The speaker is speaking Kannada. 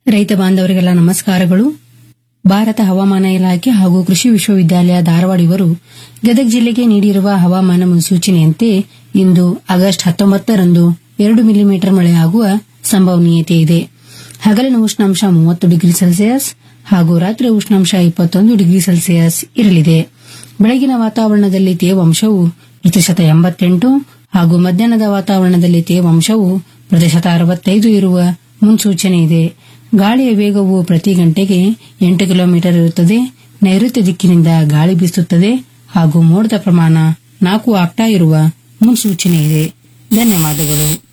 ರೈತ ಬಾಂಧವರಿಗೆಲ್ಲ ನಮಸ್ಕಾರಗಳು ಭಾರತ ಹವಾಮಾನ ಇಲಾಖೆ ಹಾಗೂ ಕೃಷಿ ವಿಶ್ವವಿದ್ಯಾಲಯ ಧಾರವಾಡ ಇವರು ಗದಗ ಜಿಲ್ಲೆಗೆ ನೀಡಿರುವ ಹವಾಮಾನ ಮುನ್ಸೂಚನೆಯಂತೆ ಇಂದು ಆಗಸ್ಟ್ ಹತ್ತೊಂಬತ್ತರಂದು ಎರಡು ಮಿಲಿಮೀಟರ್ ಮಳೆಯಾಗುವ ಸಂಭವನೀಯತೆ ಇದೆ ಹಗಲಿನ ಉಷ್ಣಾಂಶ ಮೂವತ್ತು ಡಿಗ್ರಿ ಸೆಲ್ಸಿಯಸ್ ಹಾಗೂ ರಾತ್ರಿ ಉಷ್ಣಾಂಶ ಇಪ್ಪತ್ತೊಂದು ಡಿಗ್ರಿ ಸೆಲ್ಸಿಯಸ್ ಇರಲಿದೆ ಬೆಳಗಿನ ವಾತಾವರಣದಲ್ಲಿ ತೇವಾಂಶವು ಪ್ರತಿಶತ ಎಂಬತ್ತೆಂಟು ಹಾಗೂ ಮಧ್ಯಾಹ್ನದ ವಾತಾವರಣದಲ್ಲಿ ತೇವಾಂಶವು ಪ್ರತಿಶತ ಅರವತ್ತೈದು ಇರುವ ಮುನ್ಸೂಚನೆ ಇದೆ ಗಾಳಿಯ ವೇಗವು ಪ್ರತಿ ಗಂಟೆಗೆ ಎಂಟು ಕಿಲೋಮೀಟರ್ ಇರುತ್ತದೆ ನೈಋತ್ಯ ದಿಕ್ಕಿನಿಂದ ಗಾಳಿ ಬೀಸುತ್ತದೆ ಹಾಗೂ ಮೋಡದ ಪ್ರಮಾಣ ನಾಲ್ಕು ಆಗ್ತಾ ಇರುವ ಮುನ್ಸೂಚನೆ ಇದೆ ಧನ್ಯವಾದಗಳು